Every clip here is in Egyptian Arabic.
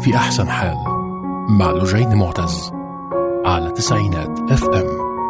في أحسن حال مع لجين معتز على تسعينات اف ام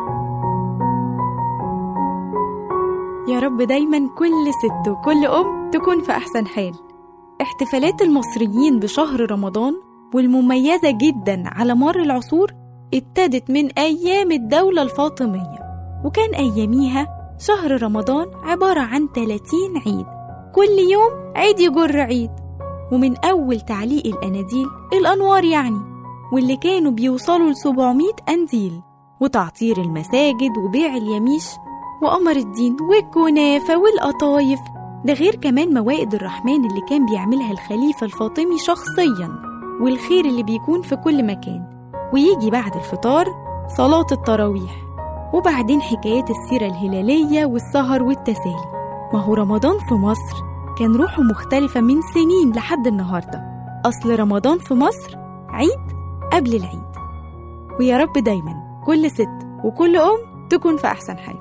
يا رب دايما كل ست وكل أم تكون في أحسن حال احتفالات المصريين بشهر رمضان والمميزة جدا على مر العصور ابتدت من أيام الدولة الفاطمية وكان أياميها شهر رمضان عبارة عن 30 عيد كل يوم عيد يجر عيد ومن أول تعليق الأناديل الأنوار يعني واللي كانوا بيوصلوا ل 700 أنديل وتعطير المساجد وبيع اليميش وقمر الدين والكنافة والقطايف ده غير كمان موائد الرحمن اللي كان بيعملها الخليفة الفاطمي شخصيا والخير اللي بيكون في كل مكان ويجي بعد الفطار صلاة التراويح وبعدين حكايات السيرة الهلالية والسهر والتسالي ما هو رمضان في مصر كان روحه مختلفة من سنين لحد النهاردة أصل رمضان في مصر عيد قبل العيد ويا رب دايما كل ست وكل أم تكون في أحسن حال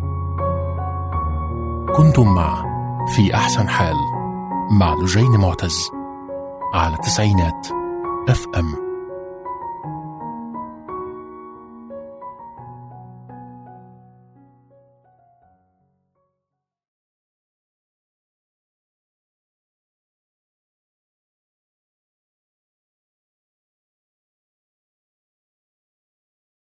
كنتم مع في أحسن حال مع لجين معتز على تسعينات اف ام